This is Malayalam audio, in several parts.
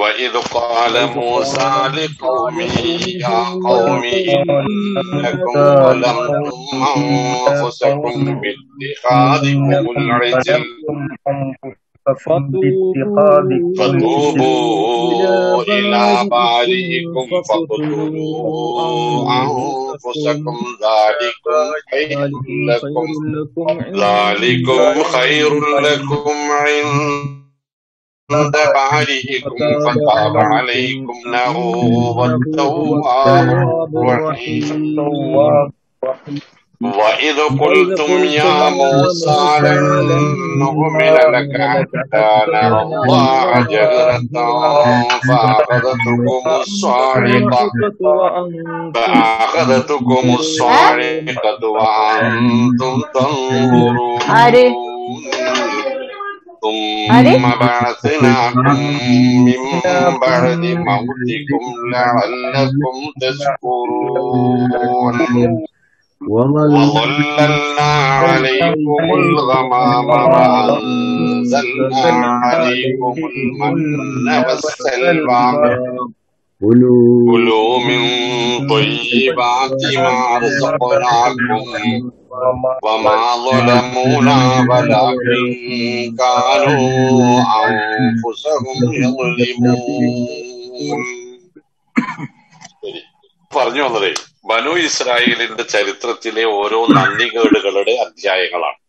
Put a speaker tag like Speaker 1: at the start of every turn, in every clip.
Speaker 1: وإذ قال موسى لقومه يا قوم إنكم ظلمتم أنفسكم باتخاذكم العجل فتوبوا إلى بارئكم فاقتلوا أنفسكم ذلكم خير لكم ذلكم خير لكم عند بارئكم فتاب عليكم إنه هو التواب الرحيم وإذ قلتم يا موسى لن نؤمن لك حتى نرى الله جهرة فأخذتكم الصاعقة فأخذتكم الصاعقة وأنتم
Speaker 2: ആര്
Speaker 1: تنظرون
Speaker 2: ആര്
Speaker 1: ثم بعثناكم من بعد موتكم لعلكم تشكرون وظللنا عليكم الغمام وأنزلنا عليكم المن والسلوى كلوا من طيبات ما رزقناكم وما ظلمونا ولكن كانوا أنفسهم يظلمون ശരി. പറഞ്ഞു വന്നതേ ബനു ഇസ്രായേലിന്റെ ചരിത്രത്തിലെ ഓരോ നന്ദികേടുകളുടെ അധ്യായങ്ങളാണ്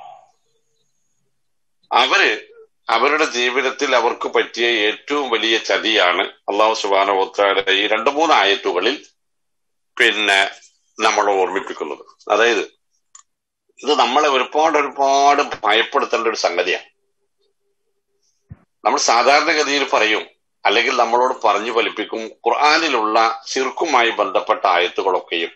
Speaker 1: അവര് അവരുടെ ജീവിതത്തിൽ അവർക്ക് പറ്റിയ ഏറ്റവും വലിയ ചതിയാണ് അള്ളാഹു സുബാന ഈ രണ്ടു മൂന്ന് ആയത്തുകളിൽ പിന്നെ നമ്മളെ ഓർമ്മിപ്പിക്കുന്നത് അതായത് ഇത് നമ്മളെ ഒരുപാട് ഒരുപാട് ഭയപ്പെടുത്തേണ്ട ഒരു സംഗതിയാണ് നമ്മൾ സാധാരണഗതിയിൽ പറയും അല്ലെങ്കിൽ നമ്മളോട് പറഞ്ഞു ഫലിപ്പിക്കും ഖുർആാനിലുള്ള സിർക്കുമായി ബന്ധപ്പെട്ട ആയത്തുകളൊക്കെയും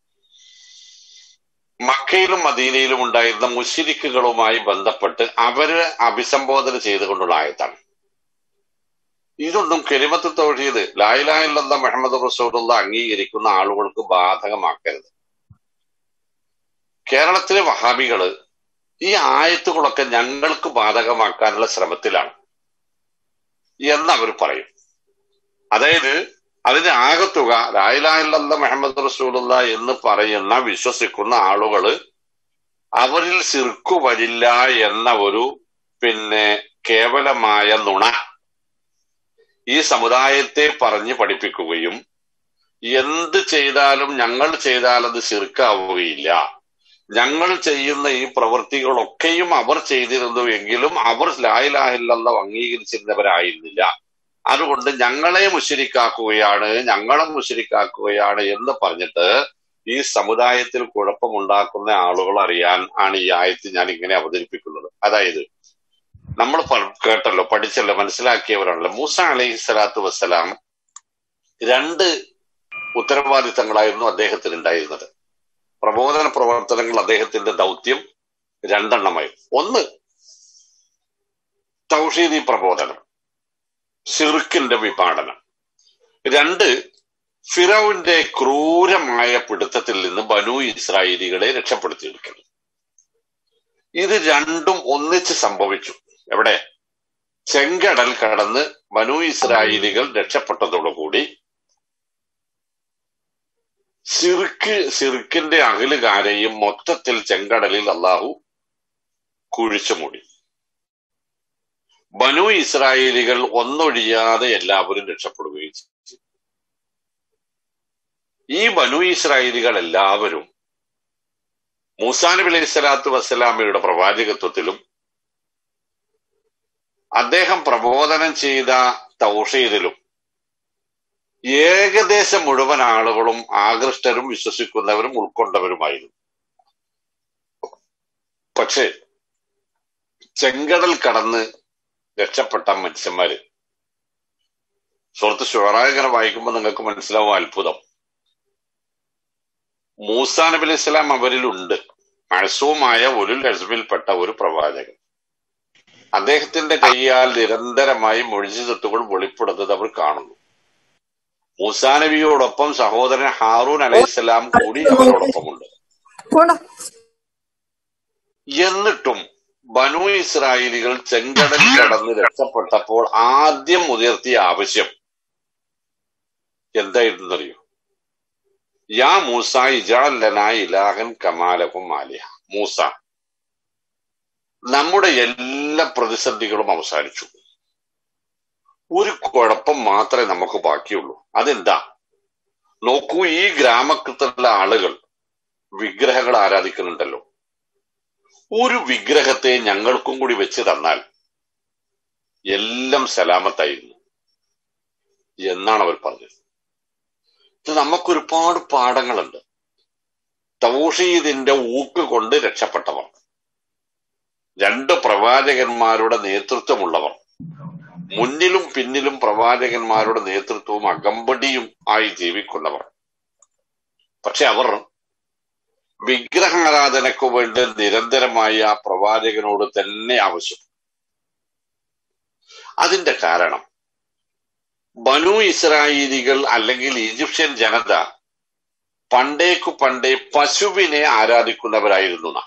Speaker 1: മക്കയിലും മദീനയിലും ഉണ്ടായിരുന്ന മുഷിരിക്കുകളുമായി ബന്ധപ്പെട്ട് അവരെ അഭിസംബോധന ചെയ്തുകൊണ്ടുള്ള ആയത്താണ് ഇതൊന്നും കെലിമത്ത് തൊഴിയത് ലായിലായില്ലെന്ന മുഹമ്മദ് റസൂലുള്ള അംഗീകരിക്കുന്ന ആളുകൾക്ക് ബാധകമാക്കരുത് കേരളത്തിലെ വഹാബികള് ഈ ആയത്തുകളൊക്കെ ഞങ്ങൾക്ക് ബാധകമാക്കാനുള്ള ശ്രമത്തിലാണ് എന്ന് അവർ പറയും അതായത് അതിന്റെ ആകത്തുക ലായിലായില്ലെന്ന മുഹമ്മദ് റസൂലുള്ള എന്ന് പറയുന്ന വിശ്വസിക്കുന്ന ആളുകള് അവരിൽ സിർക്കു വരില്ല എന്ന ഒരു പിന്നെ കേവലമായ നുണ ഈ സമുദായത്തെ പറഞ്ഞ് പഠിപ്പിക്കുകയും എന്ത് ചെയ്താലും ഞങ്ങൾ ചെയ്താൽ അത് സിർക്കാവുകയില്ല ഞങ്ങൾ ചെയ്യുന്ന ഈ പ്രവൃത്തികളൊക്കെയും അവർ ചെയ്തിരുന്നു എങ്കിലും അവർ ലായിലാഹില്ലെന്ന അംഗീകരിച്ചിരുന്നവരായിരുന്നില്ല അതുകൊണ്ട് ഞങ്ങളെ മുശരിക്കാക്കുകയാണ് ഞങ്ങളെ മുശരിക്കാക്കുകയാണ് എന്ന് പറഞ്ഞിട്ട് ഈ സമുദായത്തിൽ കുഴപ്പമുണ്ടാക്കുന്ന ആളുകൾ അറിയാൻ ആണ് ഈ ആയത്ത് ഞാൻ ഇങ്ങനെ അവതരിപ്പിക്കുന്നത് അതായത് നമ്മൾ കേട്ടല്ലോ പഠിച്ചല്ലോ മനസ്സിലാക്കിയവരാണല്ലോ മൂസ അലൈഹി സ്വലാത്തു വസ്സലാം രണ്ട് ഉത്തരവാദിത്തങ്ങളായിരുന്നു അദ്ദേഹത്തിന് ഉണ്ടായിരുന്നത് പ്രബോധന പ്രവർത്തനങ്ങൾ അദ്ദേഹത്തിന്റെ ദൗത്യം രണ്ടെണ്ണമായി ഒന്ന് തൗഷീദി പ്രബോധനം ഷിർക്കിന്റെ വിപാടനം രണ്ട് ഫിറോവിന്റെ ക്രൂരമായ പിടുത്തത്തിൽ നിന്ന് ബനു ഇസ്രായേലികളെ രക്ഷപ്പെടുത്തിയെടുക്കണം ഇത് രണ്ടും ഒന്നിച്ച് സംഭവിച്ചു എവിടെ ചെങ്കടൽ കടന്ന് ബനു ഇസ്രായേലികൾ രക്ഷപ്പെട്ടതോടുകൂടി സിർക്ക് സിർക്കിന്റെ അകലുകാരെയും മൊത്തത്തിൽ ചെങ്കടലിൽ അള്ളാഹു കുഴിച്ചു മൂടി ബനു ഇസ്രായേലികൾ ഒന്നൊഴിയാതെ എല്ലാവരും രക്ഷപ്പെടുകയും ചെയ്തു ഈ ബനു ഇസ്രായേലികൾ എല്ലാവരും മൂസാ നബി അലൈഹി സ്വലാത്തു വസ്സലാമയുടെ പ്രവാചകത്വത്തിലും അദ്ദേഹം പ്രബോധനം ചെയ്ത തൗഷീദിലും ഏകദേശം മുഴുവൻ ആളുകളും ആകൃഷ്ടരും വിശ്വസിക്കുന്നവരും ഉൾക്കൊണ്ടവരുമായിരുന്നു പക്ഷേ ചെങ്കടൽ കടന്ന് രക്ഷപ്പെട്ട മനുഷ്യന്മാര് സുഹൃത്ത് ഷുഹറായിങ്ങനെ വായിക്കുമ്പോൾ നിങ്ങൾക്ക് മനസ്സിലാവും അത്ഭുതം മൂസാ നബി അലൈഹി സ്വലാം അവരിലുണ്ട് മഴസവുമായ ഒരു ലസ്മിൽപ്പെട്ട ഒരു പ്രവാചകൻ അദ്ദേഹത്തിന്റെ കൈയാൽ നിരന്തരമായി മൊഴിജിതത്തുകൾ വെളിപ്പെടുന്നത് അവർ കാണുന്നു മൂസാ നബിയോടൊപ്പം സഹോദരൻ ഹാറൂൻ അലൈഹിസ്സലാം കൂടി അവരോടൊപ്പമുണ്ട് എന്നിട്ടും ബനു ഇസ്രായേലികൾ ചെങ്കടൽ കടന്ന് രക്ഷപ്പെട്ടപ്പോൾ ആദ്യം ഉയർത്തിയ ആവശ്യം എന്തായിരുന്നറിയോ യാ മൂസ ഇജാലന ഇലാഹൻ കമാലകും ആലിഹ മൂസ നമ്മുടെ എല്ലാ പ്രതിസന്ധികളും അവസാനിച്ചു ഒരു കുഴപ്പം മാത്രമേ നമുക്ക് ബാക്കിയുള്ളൂ അതെന്താ നോക്കൂ ഈ ഗ്രാമത്തിലുള്ള ആളുകൾ വിഗ്രഹങ്ങൾ ആരാധിക്കുന്നുണ്ടല്ലോ ഒരു വിഗ്രഹത്തെ ഞങ്ങൾക്കും കൂടി വെച്ച് തന്നാൽ എല്ലാം സലാമത്തായിരുന്നു എന്നാണ് അവർ പറഞ്ഞത് ഇത് നമുക്കൊരുപാട് പാഠങ്ങളുണ്ട് തൗഷീദിന്റെ ഊക്ക് കൊണ്ട് രക്ഷപ്പെട്ടവർ രണ്ട് പ്രവാചകന്മാരുടെ നേതൃത്വമുള്ളവർ മുന്നിലും പിന്നിലും പ്രവാചകന്മാരുടെ നേതൃത്വവും അകമ്പടിയും ആയി ജീവിക്കുന്നവർ പക്ഷെ അവർ വിഗ്രഹാരാധനയ്ക്കു വേണ്ടി നിരന്തരമായി ആ പ്രവാചകനോട് തന്നെ ആവശ്യം അതിന്റെ കാരണം ബനു ഇസ്രായേലികൾ അല്ലെങ്കിൽ ഈജിപ്ഷ്യൻ ജനത പണ്ടേക്കു പണ്ടേ പശുവിനെ ആരാധിക്കുന്നവരായിരുന്നു നാം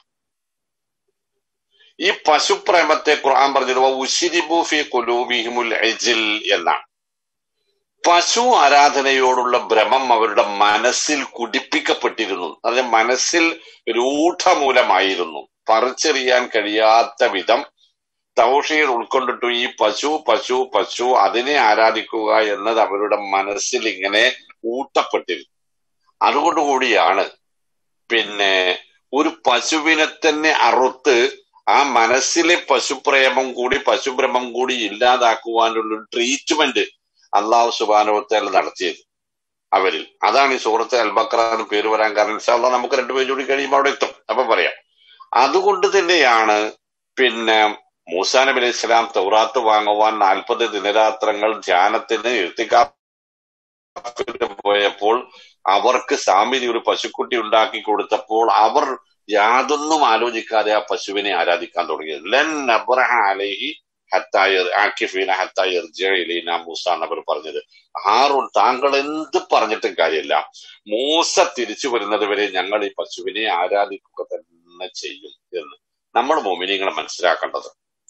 Speaker 1: ഈ പശുപ്രേമത്തെ ഖുർആൻ പറഞ്ഞത് ഉശിരിബു ഫി കുലൂബിഹിമുൽ എജിൽ എന്നാണ് പശു ആരാധനയോടുള്ള ഭ്രമം അവരുടെ മനസ്സിൽ കുടിപ്പിക്കപ്പെട്ടിരുന്നു അതിന്റെ മനസ്സിൽ രൂഢമൂലമായിരുന്നു പറിച്ചെറിയാൻ കഴിയാത്ത വിധം തൗഷീർ ഉൾക്കൊണ്ടിട്ടു ഈ പശു പശു പശു അതിനെ ആരാധിക്കുക എന്നത് അവരുടെ മനസ്സിൽ ഇങ്ങനെ ഊട്ടപ്പെട്ടിരുന്നു അതുകൊണ്ടുകൂടിയാണ് പിന്നെ ഒരു പശുവിനെ തന്നെ അറുത്ത് ആ മനസ്സിലെ പശുപ്രേമം കൂടി പശുഭ്രമം കൂടി ഇല്ലാതാക്കുവാനുള്ള ഒരു ട്രീറ്റ്മെന്റ് അള്ളാഹു സുബാനുവത്തേൽ നടത്തിയത് അവരിൽ അതാണ് ഈ സുഹൃത്ത് അൽബക്ര എന്ന് പേര് വരാൻ കാരണം ഇൻഷാല്ല നമുക്ക് രണ്ടു പേജ് കൂടി കഴിയുമ്പോൾ അവിടെ എത്തും അപ്പൊ പറയാം അതുകൊണ്ട് തന്നെയാണ് പിന്നെ മൂസാ നബി അലൈഹി ഇസ്ലാം തൗറാത്ത് വാങ്ങുവാൻ നാൽപ്പത് ദിനരാത്രങ്ങൾ ധ്യാനത്തിന് എഴുത്തിക്കാപ്പിന് പോയപ്പോൾ അവർക്ക് സാമിരി ഒരു പശുക്കുട്ടി ഉണ്ടാക്കി കൊടുത്തപ്പോൾ അവർ യാതൊന്നും ആലോചിക്കാതെ ആ പശുവിനെ ആരാധിക്കാൻ തുടങ്ങിയത് ലൻ അബ്രഹ അലൈഹി ഹത്തായർ ആക്കിഫീന ഹത്തായർ ജയിലീന മൂസ എന്നവർ പറഞ്ഞത് ഹാറൂൺ താങ്കൾ എന്ത് പറഞ്ഞിട്ടും കാര്യമില്ല മൂസ തിരിച്ചു വരുന്നത് വരെ ഞങ്ങൾ ഈ പശുവിനെ ആരാധിക്കുക തന്നെ ചെയ്യും എന്ന് നമ്മൾ മോമിനിങ്ങളെ മനസ്സിലാക്കേണ്ടത്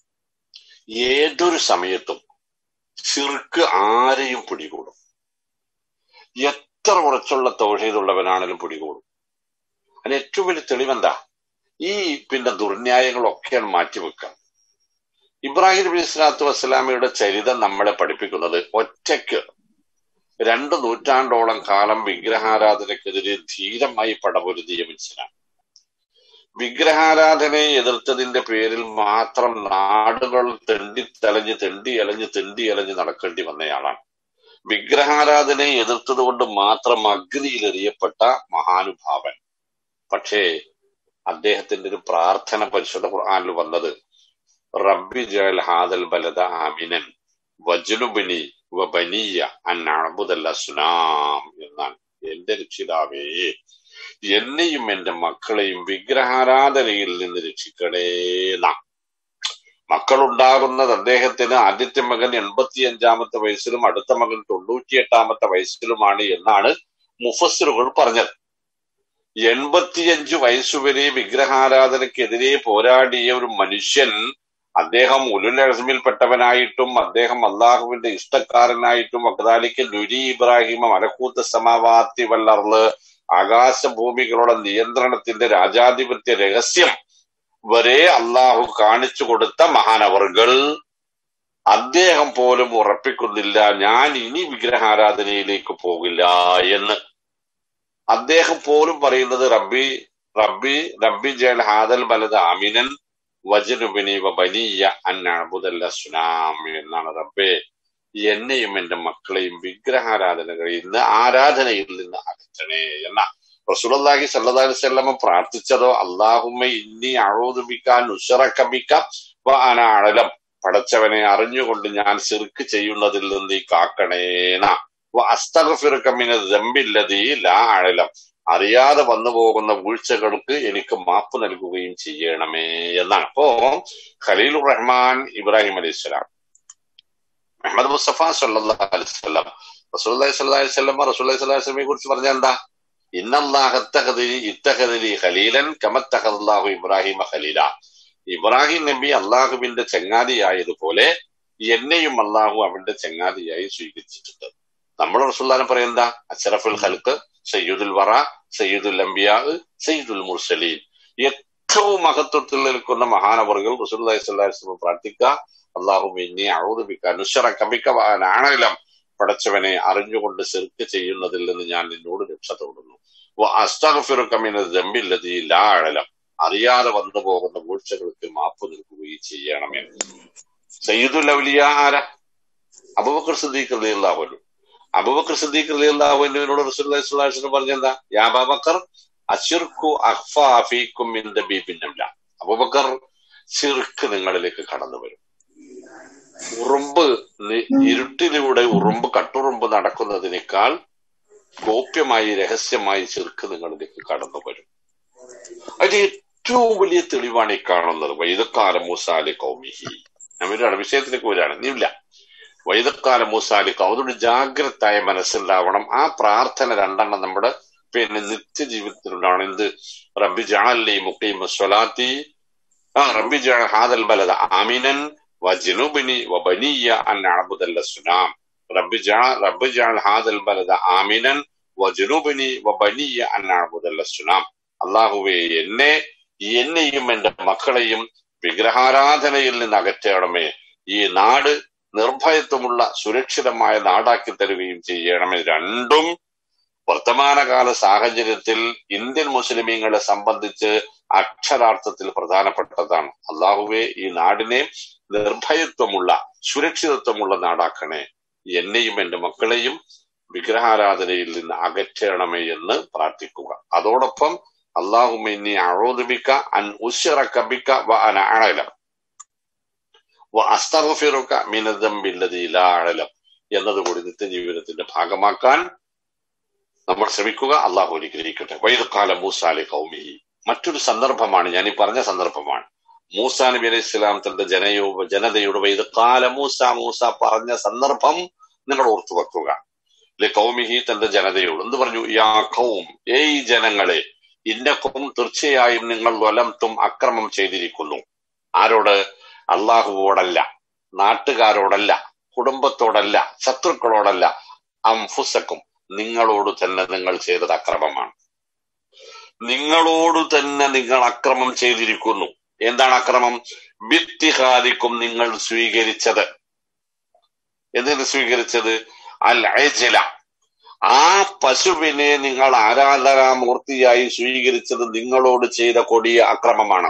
Speaker 1: ഏതൊരു സമയത്തും ശിർക്ക് ആരെയും പിടികൂടും എത്ര ഉറച്ചുള്ള തോഷയിലുള്ളവനാണെങ്കിലും പിടികൂടും അതിന് ഏറ്റവും വലിയ തെളിവെന്താ ഈ പിന്നെ ദുർന്യായങ്ങളൊക്കെ മാറ്റിവെക്കാം ഇബ്രാഹിം നബി സ്വലാത്തു വസ്സലാമയുടെ ചരിതം നമ്മളെ പഠിപ്പിക്കുന്നത് ഒറ്റയ്ക്ക് രണ്ട് നൂറ്റാണ്ടോളം കാലം വിഗ്രഹാരാധനക്കെതിരെ ധീരമായി പടപൊരുതിയ മനുഷ്യനാണ് വിഗ്രഹാരാധനയെ എതിർത്തതിന്റെ പേരിൽ മാത്രം നാടുകൾ തെണ്ടി തലഞ്ഞ് തെണ്ടി അലഞ്ഞ് തെണ്ടി അലഞ്ഞ് നടക്കേണ്ടി വന്നയാളാണ് വിഗ്രഹാരാധനയെ എതിർത്തത് കൊണ്ട് മാത്രം അഗ്നിയിലെറിയപ്പെട്ട മഹാനുഭാവൻ പക്ഷേ അദ്ദേഹത്തിന്റെ ഒരു പ്രാർത്ഥന പരിശുദ്ധ ഖുർആനിൽ വന്നത് റബ്ബി ജൽ ഹാദൽ ബലദ ആമിനൻ വജ്നുബിനി വബനിയ അന്നഅബുദൽ അസ്നാം എന്നാണ് എന്റെ രക്ഷിതാവേ എന്നെയും എന്റെ മക്കളെയും വിഗ്രഹാരാധനയിൽ നിന്ന് രക്ഷിക്കണേ നാം മക്കളുണ്ടാകുന്നത് അദ്ദേഹത്തിന് ആദ്യത്തെ മകൻ എൺപത്തിയഞ്ചാമത്തെ വയസ്സിലും അടുത്ത മകൻ തൊണ്ണൂറ്റിയെട്ടാമത്തെ വയസ്സിലുമാണ് എന്നാണ് മുഫസ്സിറുകൾ പറഞ്ഞത് എൺപത്തിയഞ്ചു വയസ്സുവരെ വിഗ്രഹാരാധനക്കെതിരെ പോരാടിയ ഒരു മനുഷ്യൻ അദ്ദേഹം ഉലുലഹമിൽപ്പെട്ടവനായിട്ടും അദ്ദേഹം അള്ളാഹുവിന്റെ ഇഷ്ടക്കാരനായിട്ടും അക്താലിക്ക് നുരി ഇബ്രാഹിമ മലക്കൂത്ത സമാവാത്തി വല്ലർന്ന് ആകാശഭൂമികളുടെ നിയന്ത്രണത്തിന്റെ രാജാധിപത്യ രഹസ്യം വരെ അള്ളാഹു കാണിച്ചു കൊടുത്ത മഹാനവർകൾ അദ്ദേഹം പോലും ഉറപ്പിക്കുന്നില്ല ഞാൻ ഇനി വിഗ്രഹാരാധനയിലേക്ക് പോകില്ല എന്ന് അദ്ദേഹം പോലും പറയുന്നത് റബ്ബി റബ്ബി റബ്ബി ജൽ ഹാദൽ ബലദ ആമിനൻ വജനുബിനി വബനിയ അന്നഅബുദല്ല സുനാം എന്നാണ് റബ്ബേ എന്നെയും എന്റെ മക്കളെയും വിഗ്രഹാരാധനകളിൽ നിന്ന് ആരാധനയിൽ നിന്ന് അകറ്റണേ എന്ന റസൂലി സല്ലി വല്ലമ പ്രാർത്ഥിച്ചതോ അള്ളാഹുമ്മ ഇന്നി അഴോതുബിക്കാൻ ഉഷറക്കബിക്ക അനാഴലം പടച്ചവനെ അറിഞ്ഞുകൊണ്ട് ഞാൻ സിർക്ക് ചെയ്യുന്നതിൽ നിന്ന് നീ കാക്കണേന അസ്തഗഫിറുക്കമ്മിന് ദമ്പില്ലതീ ലാ അഴലം അറിയാതെ വന്നു പോകുന്ന വീഴ്ചകൾക്ക് എനിക്ക് മാപ്പ് നൽകുകയും ചെയ്യണമേ എന്നാണ് അപ്പോ ഖലീലുർ റഹ്മാൻ ഇബ്രാഹിം അലൈഹി സ്വലാം മുഹമ്മദ് മുസ്തഫ സല്ലാ അലൈവല്ലം റസൂല്ലി സ്വല്ലാ വല്ലം റസൂല്ലി സ്വലാ വസ്ലമെ കുറിച്ച് പറഞ്ഞ എന്താ ഇന്നല്ലാഹത്തഹദലി ഇത്തഹദലി ഖലീലൻ കമത്തഹദാഹു ഇബ്രാഹിം ഖലീല ഇബ്രാഹിം നബി അള്ളാഹുവിന്റെ ചങ്ങാതിയായതുപോലെ എന്നെയും അള്ളാഹു അവന്റെ ചങ്ങാതിയായി സ്വീകരിച്ചിട്ടുണ്ട് നമ്മൾ റസൂല്ലാനെ പറയുന്ന അഷറഫുൽ ഖൽക്ക് സയ്യിദുൽ വറ സയ്യിദുൽ അംബിയാ സയ്യിദുൽ മുർസലീൻ ഏറ്റവും മഹത്വത്തിൽ നിൽക്കുന്ന മഹാനവറുകൾ റസൂല്ലി സ്വല്ലാസ്ലം പ്രാർത്ഥിക്കുക അള്ളാഹു എന്നെ ഔദുബിക്ക അനുശ്വര കമിക്കവാനാണേലും പടച്ചവനെ അറിഞ്ഞുകൊണ്ട് ചെറുക്ക് ചെയ്യുന്നതിൽ നിന്ന് ഞാൻ നിന്നോട് രക്ഷ തോന്നുന്നു അസ്തഫിറുക്കമിനതമ്പില്ലതിലാഴലം അറിയാതെ വന്നു പോകുന്ന വീഴ്ചകൾക്ക് മാപ്പ് നിൽക്കുകയും ചെയ്യണമേ സയ്യിദുൽ ഔലിയ ആര അബൂബക്കർ സിദ്ദീഖ് റളിയല്ലാഹു അബൂബക്കർ സിദ്ദീഖ് റളിയല്ലാഹുവിനോട് റസൂലുള്ളാഹി സ്വല്ലല്ലാഹു അലൈഹി വസല്ലം പറഞ്ഞെന്താ യാ അബൂബക്കർ അശിർക്കു അഖ്ഫാ ഫീക്കും മിൻ ദബീബിന്നംല അബൂബക്കർ ശിർക്ക് നിങ്ങളിലേക്ക് കടന്നു വരും ഉറുമ്പ് നി- ഇരുട്ടിലൂടെ ഉറുമ്പ് കട്ടുറുമ്പ് നടക്കുന്നതിനേക്കാൾ ഗോപ്യമായി രഹസ്യമായി ചെറുക്ക് നിങ്ങളിലേക്ക് കടന്നു വരും അതിന് ഏറ്റവും വലിയ തെളിവാണ് ഈ കാണുന്നത് വൈദക്കാല മൂസാലി കൗമിഹി നമ്മളുടെ വിഷയത്തിലേക്ക് വരികയാണ് നീല്ല വൈദക്കാല മൂസാലി കൗതുകൊണ്ട് ജാഗ്രതായ മനസ്സുണ്ടാവണം ആ പ്രാർത്ഥന രണ്ടെണ്ണം നമ്മുടെ പിന്നെ നിത്യജീവിതത്തിലുണ്ടാവണം എന്ത് റബ്ബി ജാലി മുഖീമ സ്വലാത്തി ആ റബ്ബി ജാ ഹാദൽ ബലദ ആമിനൻ വജനുബിനി വബനിയ അൻ അഅബുദൽ അസ്നാം റബ്ബി ജാ റബ്ബി ജാൽ ഹാദൽ ബലദ ആമിനൻ വജനുബിനി വബനിയ അൻ അഅബുദൽ അസ്നാം അള്ളാഹുവെ എന്നെ എന്നെയും എന്റെ മക്കളെയും വിഗ്രഹാരാധനയിൽ നിന്ന് അകറ്റണമേ ഈ നാട് നിർഭയത്വമുള്ള സുരക്ഷിതമായ നാടാക്കി തരുകയും ചെയ്യണമേ രണ്ടും വർത്തമാനകാല സാഹചര്യത്തിൽ ഇന്ത്യൻ മുസ്ലിമീങ്ങളെ സംബന്ധിച്ച് അക്ഷരാർത്ഥത്തിൽ പ്രധാനപ്പെട്ടതാണ് അള്ളാഹുവെ ഈ നാടിനെ നിർഭയത്വമുള്ള സുരക്ഷിതത്വമുള്ള നാടാക്കണേ എന്നെയും എന്റെ മക്കളെയും വിഗ്രഹാരാധനയിൽ നിന്ന് അകറ്റണമേ എന്ന് പ്രാർത്ഥിക്കുക അതോടൊപ്പം അള്ളാഹുമ ഇനി അഴോദിപ്പിക്ക അൻ ഉശിറക്കബിക്ക വ അന അഴലം വ അസ്തഫിറുക്ക മിനദംബില്ലതിലാഴലം എന്നതുകൂടി നിത്യജീവിതത്തിന്റെ ഭാഗമാക്കാൻ നമ്മൾ ശ്രമിക്കുക അള്ളാഹു അനുഗ്രഹിക്കട്ടെ വൈദക്കാല മൂസാലി കൗമിഹി മറ്റൊരു സന്ദർഭമാണ് ഞാൻ ഈ പറഞ്ഞ സന്ദർഭമാണ് മൂസാ നബി അലൈഹി ഇസ്ലാം തന്റെ ജനയോ ജനതയുടെ വൈദക്കാല മൂസ മൂസ പറഞ്ഞ സന്ദർഭം നിങ്ങൾ ഓർത്തു വെക്കുക ലെ കൗമിഹി തന്റെ ജനതയോട് എന്ത് പറഞ്ഞു യാ കൗം ഏയ് ജനങ്ങളെ ഇന്നക്കും തീർച്ചയായും നിങ്ങൾ വലംത്തും അക്രമം ചെയ്തിരിക്കുന്നു ആരോട് അള്ളാഹുവോടല്ല നാട്ടുകാരോടല്ല കുടുംബത്തോടല്ല ശത്രുക്കളോടല്ല അംഫുസക്കും നിങ്ങളോട് തന്നെ നിങ്ങൾ ചെയ്തത് അക്രമമാണ് നിങ്ങളോട് തന്നെ നിങ്ങൾ അക്രമം ചെയ്തിരിക്കുന്നു എന്താണ് അക്രമം ഭിത്തിഹാദിക്കും നിങ്ങൾ സ്വീകരിച്ചത് എന്തിന് സ്വീകരിച്ചത് അൽ അയജല ആ പശുവിനെ നിങ്ങൾ ആരാധനാമൂർത്തിയായി സ്വീകരിച്ചത് നിങ്ങളോട് ചെയ്ത കൊടിയ അക്രമമാണ്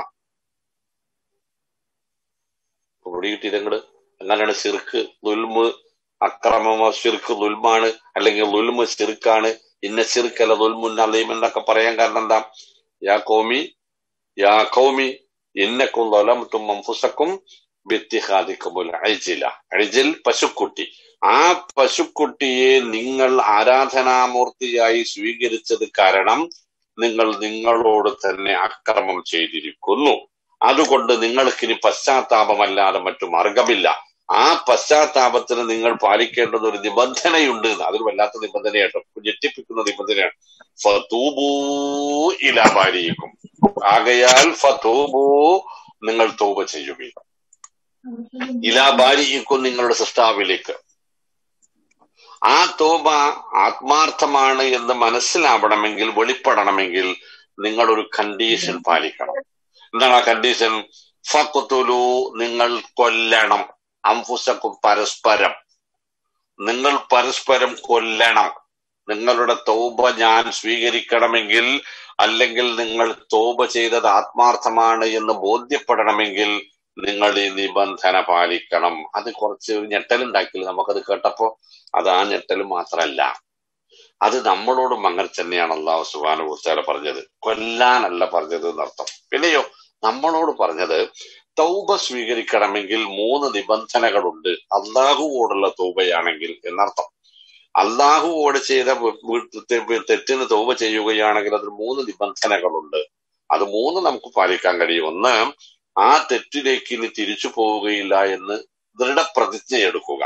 Speaker 1: കൊടി കിട്ടിയിരങ്ങള് അങ്ങനെയാണ് സിർക്ക് ദുൽമ് അക്രമമോ ശിർക്ക് ദുൽമാണ് അല്ലെങ്കിൽ ദുൽമ് ശിർക്കാണ് ഇന്ന ശിർക്കല്ല ദുൽമുൻ അലീം എന്നൊക്കെ പറയാൻ കാരണം എന്താ യാ കോമി യാ കൗമി ഇന്നക്കും ലൊലമത്തും അംഫുസക്കും വ്യത്യഹാദിക്കുമ്പോൾ അഴിച്ചില്ല അഴിജിൽ പശുക്കുട്ടി ആ പശുക്കുട്ടിയെ നിങ്ങൾ ആരാധനാമൂർത്തിയായി സ്വീകരിച്ചത് കാരണം നിങ്ങൾ നിങ്ങളോട് തന്നെ അക്രമം ചെയ്തിരിക്കുന്നു അതുകൊണ്ട് നിങ്ങൾക്കിനി പശ്ചാത്താപമല്ലാതെ മറ്റു മാർഗമില്ല ആ പശ്ചാത്താപത്തിന് നിങ്ങൾ പാലിക്കേണ്ടുന്ന ഒരു നിബന്ധനയുണ്ട് അതൊരു വല്ലാത്ത നിബന്ധനയാട്ടോ ഞെട്ടിപ്പിക്കുന്ന നിബന്ധനയാണ് ഫതൂബൂ ഇലാമാരിക്കും ആകയാൽ ഫതൂബൂ നിങ്ങൾ തൗബ ചെയ്യുകയും ഇലാബാരിക്കും നിങ്ങളുടെ സൃഷ്ടാവിലേക്ക് ആ തോബ ആത്മാർത്ഥമാണ് എന്ന് മനസ്സിലാവണമെങ്കിൽ വെളിപ്പെടണമെങ്കിൽ നിങ്ങൾ ഒരു കണ്ടീഷൻ പാലിക്കണം എന്താണ് ആ കണ്ടീഷൻ ഫക്കുത്തുലു നിങ്ങൾ കൊല്ലണം അംഫുസക്കും പരസ്പരം നിങ്ങൾ പരസ്പരം കൊല്ലണം നിങ്ങളുടെ തോബ ഞാൻ സ്വീകരിക്കണമെങ്കിൽ അല്ലെങ്കിൽ നിങ്ങൾ തോബ ചെയ്തത് ആത്മാർത്ഥമാണ് എന്ന് ബോധ്യപ്പെടണമെങ്കിൽ നിങ്ങൾ ഈ നിബന്ധന പാലിക്കണം അത് കുറച്ച് ഒരു ഞെട്ടലുണ്ടാക്കില്ല നമുക്കത് കേട്ടപ്പോ അത് ആ ഞെട്ടൽ മാത്രമല്ല അത് നമ്മളോടും അങ്ങനെ തന്നെയാണ് അള്ളാഹു സുബാന കുറിച്ചാല പറഞ്ഞത് കൊല്ലാനല്ല പറഞ്ഞത് എന്നർത്ഥം പിന്നെയോ നമ്മളോട് പറഞ്ഞത് തൗബ സ്വീകരിക്കണമെങ്കിൽ മൂന്ന് നിബന്ധനകളുണ്ട് അള്ളാഹുവോടുള്ള തൗബയാണെങ്കിൽ എന്നർത്ഥം അള്ളാഹുവോട് ചെയ്ത തെറ്റിന് തൗബ ചെയ്യുകയാണെങ്കിൽ അതിന് മൂന്ന് നിബന്ധനകളുണ്ട് അത് മൂന്ന് നമുക്ക് പാലിക്കാൻ കഴിയും ഒന്ന് ആ തെറ്റിലേക്ക് ഇനി തിരിച്ചു പോവുകയില്ല എന്ന് ദൃഢപ്രതിജ്ഞ എടുക്കുക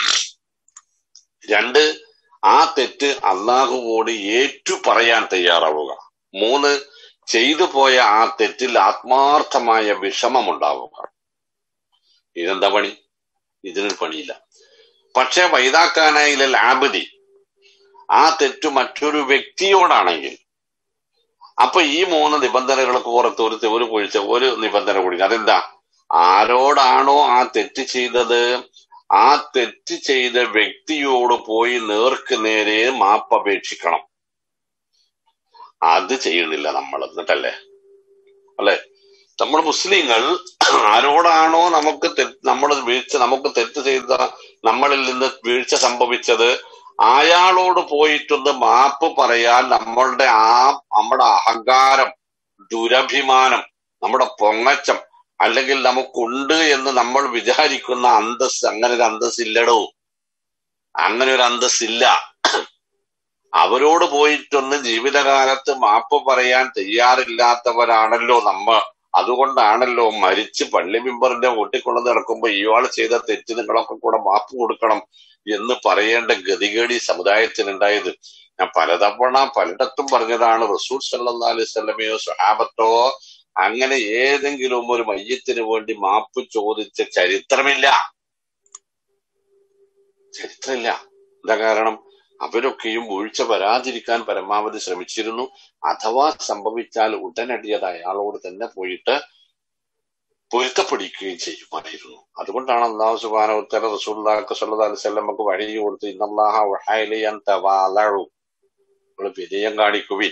Speaker 1: രണ്ട് ആ തെറ്റ് അള്ളാഹുവോട് ഏറ്റു പറയാൻ തയ്യാറാവുക മൂന്ന് ചെയ്തു പോയ ആ തെറ്റിൽ ആത്മാർത്ഥമായ വിഷമമുണ്ടാവുക ഇതെന്താ പണി ഇതിനൊരു പണിയില്ല പക്ഷെ വൈതാക്കാനായില്ല ആബദി ആ തെറ്റു മറ്റൊരു വ്യക്തിയോടാണെങ്കിൽ അപ്പൊ ഈ മൂന്ന് നിബന്ധനകൾക്ക് പുറത്ത് ഒരു ഒരു പൊഴിച്ച ഒരു നിബന്ധന കൂടി അതെന്താ ആരോടാണോ ആ തെറ്റ് ചെയ്തത് ആ തെറ്റ് ചെയ്ത വ്യക്തിയോട് പോയി നേർക്ക് നേരെ മാപ്പ് അപേക്ഷിക്കണം അത് ചെയ്യുന്നില്ല നമ്മൾ എന്നിട്ടല്ലേ അല്ലെ നമ്മൾ മുസ്ലിങ്ങൾ ആരോടാണോ നമുക്ക് നമ്മൾ വീഴ്ച നമുക്ക് തെറ്റ് ചെയ്ത നമ്മളിൽ നിന്ന് വീഴ്ച സംഭവിച്ചത് അയാളോട് പോയിട്ടൊന്ന് മാപ്പ് പറയാൻ നമ്മളുടെ ആ നമ്മുടെ അഹങ്കാരം ദുരഭിമാനം നമ്മുടെ പൊങ്ങച്ചം അല്ലെങ്കിൽ നമുക്കുണ്ട് എന്ന് നമ്മൾ വിചാരിക്കുന്ന അന്തസ് അങ്ങനെ ഒരു അന്തസ്സില്ലടോ അങ്ങനെ ഒരു അന്തസ്സില്ല അവരോട് പോയിട്ടൊന്ന് ജീവിതകാലത്ത് മാപ്പ് പറയാൻ തയ്യാറില്ലാത്തവരാണല്ലോ നമ്മ അതുകൊണ്ടാണല്ലോ മരിച്ച് പള്ളി മെമ്പറിന്റെ വീട്ടിൽ നടക്കുമ്പോ ഇയാൾ ചെയ്ത തെറ്റ് നിങ്ങളൊക്കെ കൂടെ മാപ്പ് കൊടുക്കണം എന്ന് പറയേണ്ട ഗതികേട് ഈ സമുദായത്തിനുണ്ടായത് ഞാൻ പലതവണ പലയിടത്തും പറഞ്ഞതാണ് റസൂൽ സല്ലാ അലൈഹി സ്വലമയോ സ്വഹാബത്തോ അങ്ങനെ ഏതെങ്കിലും ഒരു മയ്യത്തിന് വേണ്ടി മാപ്പ് ചോദിച്ച ചരിത്രമില്ല ചരിത്രമില്ല എന്താ കാരണം അവരൊക്കെയും വീഴ്ച വരാതിരിക്കാൻ പരമാവധി ശ്രമിച്ചിരുന്നു അഥവാ സംഭവിച്ചാൽ ഉടനടി അത് അയാളോട് തന്നെ പോയിട്ട് പൊരുത്തപ്പെടിക്കുകയും ചെയ്യുമായിരുന്നു അതുകൊണ്ടാണ് അള്ളാഹു സുബാനോത്തര റസൂല്ലാക്ക് സല്ലു അലിസ്വല്ലമക്ക് വഴി കൊടുത്ത് ഇന്നല്ലാഹ വഹായിലിയൻ തവാലു നിങ്ങൾ വിനയം കാണിക്കുവിൻ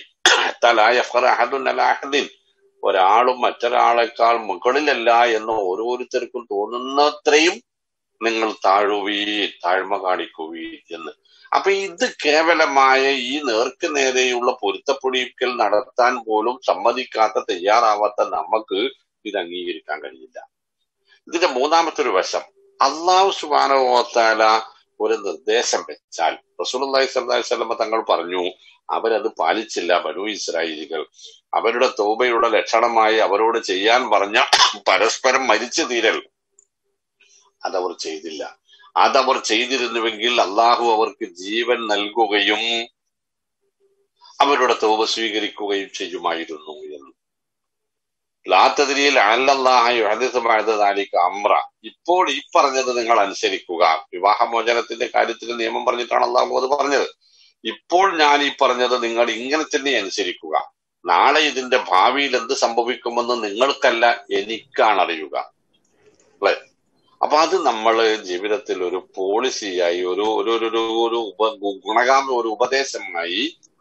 Speaker 1: അഹദിൻ ഒരാളും മറ്റൊരാളെക്കാൾ മുകളിലല്ല എന്ന് ഓരോരുത്തർക്കും തോന്നുന്നത്രയും നിങ്ങൾ താഴുവീ താഴ്മ കാണിക്കുവീ എന്ന് അപ്പൊ ഇത് കേവലമായ ഈ നേർക്ക് നേരെയുള്ള പൊരുത്തപ്പൊടിക്കൽ നടത്താൻ പോലും സമ്മതിക്കാത്ത തയ്യാറാവാത്ത നമുക്ക് ഇത് അംഗീകരിക്കാൻ കഴിയില്ല ഇതിന്റെ മൂന്നാമത്തെ ഒരു വശം അള്ളാഹു സുബാനോത്താല ഒരു നിർദ്ദേശം വെച്ചാൽ റസൂലി സ്വല്ലമ തങ്ങൾ പറഞ്ഞു അവരത് പാലിച്ചില്ല ബനു ഇസ്രായേലികൾ അവരുടെ തോബയുടെ ലക്ഷണമായി അവരോട് ചെയ്യാൻ പറഞ്ഞ പരസ്പരം മരിച്ചു തീരൽ അതവർ ചെയ്തില്ല അതവർ ചെയ്തിരുന്നുവെങ്കിൽ അള്ളാഹു അവർക്ക് ജീവൻ നൽകുകയും അവരുടെ തോപ സ്വീകരിക്കുകയും ചെയ്യുമായിരുന്നു എന്ന് ലാത്തതിരിയിൽ അല്ലല്ലാഹിക്ക് അമ്ര ഇപ്പോൾ ഈ പറഞ്ഞത് നിങ്ങൾ അനുസരിക്കുക വിവാഹമോചനത്തിന്റെ കാര്യത്തിൽ നിയമം പറഞ്ഞിട്ടാണ് അള്ളാഹു അത് പറഞ്ഞത് ഇപ്പോൾ ഞാൻ ഈ പറഞ്ഞത് നിങ്ങൾ ഇങ്ങനെ തന്നെ അനുസരിക്കുക നാളെ ഇതിന്റെ ഭാവിയിൽ എന്ത് സംഭവിക്കുമെന്ന് നിങ്ങൾക്കല്ല എനിക്കാണ് അറിയുക അല്ലെ അപ്പൊ അത് നമ്മൾ ജീവിതത്തിൽ ഒരു പോളിസിയായി ഒരു ഒരു ഒരു ഒരു ഉപ ഗുണകാമ ഒരു ഉപദേശമായി